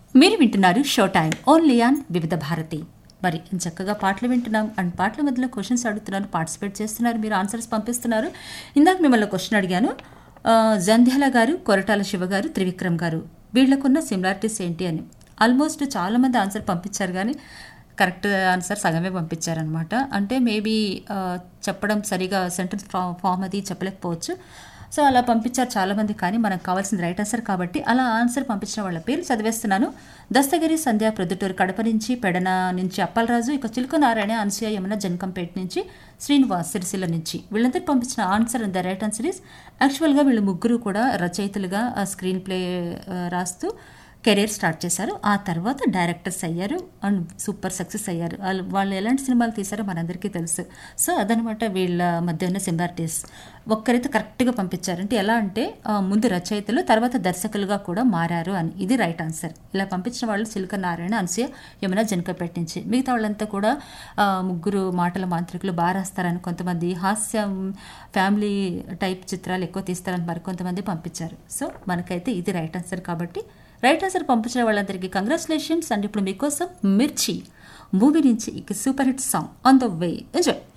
మీరు వింటున్నారు show time only on వివిధ భారతి మరి చక్కగా పాటలు వింటున్నాం అండ్ పాటల మధ్యలో క్వశ్చన్స్ అడుగుతున్నారు పార్టిసిపేట్ చేస్తున్నారు మీరు ఆన్సర్స్ పంపిస్తున్నారు ఇందాక మిమ్మల్ని క్వశ్చన్ అడిగాను ఆ, జంధ్యాల గారు కొరటాల శివ గారు త్రివిక్రమ్ గారు వీళ్ళకున్న సిమిలారిటీస్ ఏంటి అని ఆల్మోస్ట్ చాలామంది ఆన్సర్ పంపించారు కానీ కరెక్ట్ ఆన్సర్ సగమే పంపించారనమాట అంటే మేబీ చెప్పడం సరిగా సెంటెన్స్ ఫామ్ అది చెప్పలేకపోవచ్చు సో అలా పంపించారు చాలామంది కానీ మనకు కావాల్సిన రైట్ ఆన్సర్ కాబట్టి అలా ఆన్సర్ పంపించిన వాళ్ళ పేర్లు చదివేస్తున్నాను దస్తగిరి సంధ్య ప్రొద్దుటూరు కడప నుంచి పెడన నుంచి అప్పలరాజు ఇక చిలుక నారాయణ అనసూయ యమున జనకంపేట నుంచి శ్రీనివాస్ సిరిసిల్ల నుంచి వీళ్ళందరూ పంపించిన answer the right answer is యాక్చువల్గా వీళ్ళు ముగ్గురు కూడా రచయితలుగా స్క్రీన్ ప్లే రాస్తూ కెరీర్ స్టార్ట్ చేశారు ఆ తర్వాత డైరెక్టర్స్ అయ్యారు అండ్ సూపర్ సక్సెస్ అయ్యారు వాళ్ళు వాళ్ళు ఎలాంటి సినిమాలు తీశారో మనందరికీ తెలుసు సో అదనమాట వీళ్ళ మధ్య ఉన్న సిమిలారిటీస్ ఒక్కరైతే కరెక్ట్గా పంపించారు అంటే ఎలా అంటే ఆ, ముందు రచయితలు తర్వాత దర్శకులుగా కూడా మారారు అని ఇది రైట్ ఆన్సర్ ఇలా పంపించిన వాళ్ళు సిల్క నారాయణ అనసూయ యమున జనకపేట నుంచి మిగతా వాళ్ళంతా కూడా ఆ, ముగ్గురు మాటల మాంత్రికులు బాగా రాస్తారని కొంతమంది హాస్యం ఫ్యామిలీ టైప్ చిత్రాలు ఎక్కువ తీస్తారని మరికొంతమంది పంపించారు సో మనకైతే ఇది రైట్ ఆన్సర్ కాబట్టి రైట్ ఆన్సర్ పంపించిన వాళ్ళందరికీ కంగ్రాచులేషన్స్ అండ్ ఇప్పుడు మీకోసం మిర్చి మూవీ నుంచి ఇక super hit song on the way enjoy